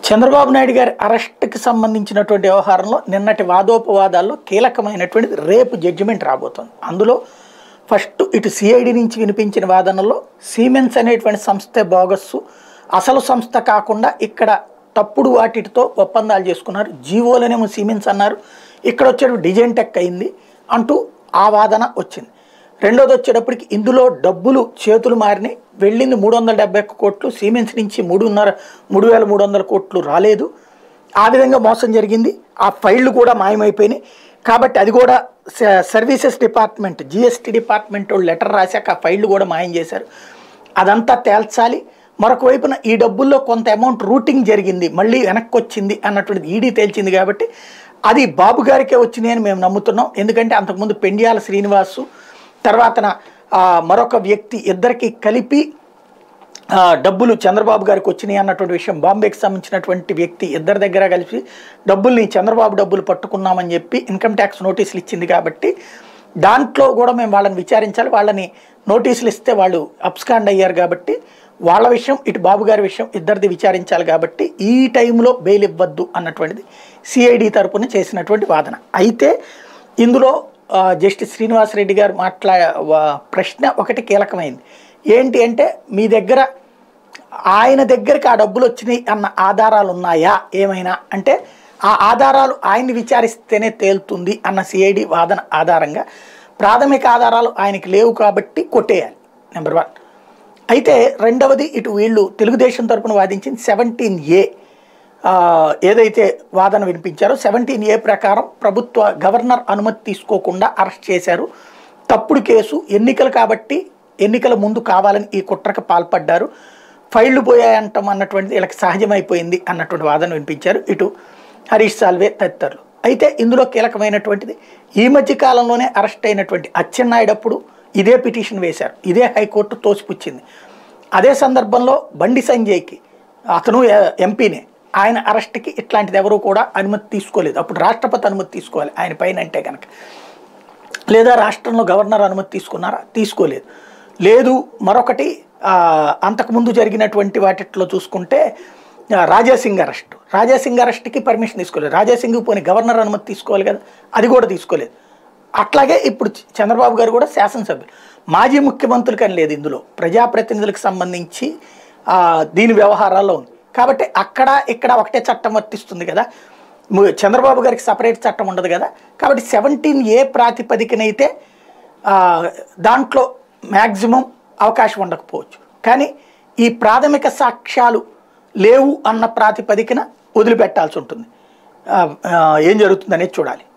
చంద్రబాబు నాయుడు గారి అరెస్ట్కి సంబంధించినటువంటి వ్యవహారంలో నిన్నటి వాదోపవాదాల్లో కీలకమైనటువంటిది రేపు జడ్జిమెంట్ రాబోతుంది అందులో ఫస్ట్ ఇటు సిఐడి నుంచి వినిపించిన వాదనలో సీమెన్స్ అనేటువంటి సంస్థ బోగస్సు అసలు సంస్థ కాకుండా ఇక్కడ తప్పుడు వాటితో ఒప్పందాలు చేసుకున్నారు జీవోలనేమో సీమెన్స్ అన్నారు ఇక్కడ వచ్చేటప్పుడు డిజైన్ టెక్ అయింది అంటూ ఆ వాదన వచ్చింది రెండోది వచ్చేటప్పటికి ఇందులో డబ్బులు చేతులు మారినాయి వెళ్ళింది మూడు వందల డెబ్బై ఒక్క కోట్లు సీమెన్స్ నుంచి మూడున్నర మూడు వేల మూడు వందల కోట్లు రాలేదు ఆ విధంగా మోసం జరిగింది ఆ ఫైళ్ళు కూడా మాయమైపోయినాయి కాబట్టి అది కూడా స- సర్వీసెస్ డిపార్ట్మెంట్ జిఎస్టీ డిపార్ట్మెంట్ వాళ్ళు లెటర్ రాశాక ఆ ఫైళ్ళు కూడా మాయం చేశారు అదంతా తేల్చాలి మరొక వైపున ఈ డబ్బుల్లో కొంత అమౌంట్ రూటింగ్ జరిగింది మళ్ళీ వెనక్కి వచ్చింది అన్నటువంటిది ఈడీ తేల్చింది కాబట్టి అది బాబు గారికే వచ్చినాయి అని మేము నమ్ముతున్నాం ఎందుకంటే అంతకుముందు పెండియాల శ్రీనివాసు తర్వాతన ఆ, మరొక వ్యక్తి ఇద్దరికి కలిపి ఆ, డబ్బులు చంద్రబాబు గారికి వచ్చినాయి అన్నటువంటి విషయం బాంబేకి సంబంధించినటువంటి వ్యక్తి ఇద్దరి దగ్గర కలిసి డబ్బుల్ని చంద్రబాబు డబ్బులు పట్టుకున్నామని చెప్పి ఇన్కమ్ ట్యాక్స్ నోటీసులు ఇచ్చింది కాబట్టి దాంట్లో కూడా మేము వాళ్ళని విచారించాలి వాళ్ళని నోటీసులు ఇస్తే వాళ్ళు అప్స్కాండ్ అయ్యారు కాబట్టి వాళ్ళ విషయం ఇటు బాబు గారి విషయం ఇద్దరిది విచారించాలి కాబట్టి ఈ టైంలో బెయిల్ ఇవ్వద్దు అన్నటువంటిది సిఐడి తరపున చేసినటువంటి వాదన అయితే ఇందులో ఆ, జస్టిస్ శ్రీనివాసరెడ్డి గారు మాట్లా వా- ప్రశ్న ఒకటి కీలకమైంది ఏంటి అంటే మీ దగ్గర ఆయన దగ్గరికి ఆ డబ్బులు వచ్చినాయి అన్న ఆధారాలు ఉన్నాయా ఏమైనా అంటే ఆ ఆధారాలు ఆయన్ని విచారిస్తేనే తేలుతుంది అన్న సిఐడి వాదన ఆధారంగా ప్రాథమిక ఆధారాలు ఆయనకి లేవు కాబట్టి కొట్టేయాలి నెంబర్ వన్ అయితే రెండవది ఇటు వీళ్ళు తెలుగుదేశం తరపున వాదించింది సెవెంటీన్ ఏ ఏదైతే వాదన వినిపించారో సెవెంటీన్ ఏ ప్రకారం ప్రభుత్వ గవర్నర్ అనుమతి తీసుకోకుండా అరెస్ట్ చేశారు తప్పుడు కేసు ఎన్నికలు కాబట్టి ఎన్నికల ముందు కావాలని ఈ కుట్రకు పాల్పడ్డారు ఫైళ్లు పోయాయంటాం అన్నటువంటిది వీళ్ళకి సహజమైపోయింది అన్నటువంటి వాదన వినిపించారు ఇటు హరీష్ సాల్వే తదితరులు అయితే ఇందులో కీలకమైనటువంటిది ఈ మధ్య కాలంలోనే అరెస్ట్ అయినటువంటి అచ్చెన్నాయుడు అప్పుడు ఇదే పిటిషన్ వేశారు ఇదే హైకోర్టు తోసిపుచ్చింది అదే సందర్భంలో బండి సంజయ్కి అతను ఎ- ఎంపీనే ఆయన అరెస్ట్కి ఇట్లాంటిది ఎవరు కూడా అనుమతి తీసుకోలేదు అప్పుడు రాష్ట్రపతి అనుమతి తీసుకోవాలి ఆయన పైన అంటే కనుక లేదా రాష్ట్రంలో గవర్నర్ అనుమతి తీసుకున్నారా తీసుకోలేదు లేదు మరొకటి ఆ, అంతకుముందు జరిగినటువంటి వాటిట్లో చూసుకుంటే ఆ, రాజాసింగ్ అరెస్ట్ రాజాసింగ్ అరెస్ట్కి పర్మిషన్ తీసుకోలేదు రాజాసింగ్ పోని గవర్నర్ అనుమతి తీసుకోవాలి కదా అది కూడా తీసుకోలేదు అట్లాగే ఇప్పుడు చ- చంద్రబాబు గారు కూడా శాసనసభ్యులు మాజీ ముఖ్యమంత్రులకి అని లేదు ఇందులో ప్రజాప్రతినిధులకు సంబంధించి ఆ, దీని వ్యవహారాల్లో ఉంది కాబట్టి అక్కడ ఇక్కడ ఒకటే చట్టం వర్తిస్తుంది కదా ము- చంద్రబాబు గారికి సపరేట్ చట్టం ఉండదు కదా కాబట్టి సెవెంటీన్ ఏ ప్రాతిపదికనైతే ఆ, దాంట్లో మ్యాక్సిమం అవకాశం ఉండకపోవచ్చు కానీ ఈ ప్రాథమిక సాక్ష్యాలు లేవు అన్న ప్రాతిపదికన వదిలిపెట్టాల్సి ఉంటుంది ఆ, ఆ, ఏం జరుగుతుందనేది చూడాలి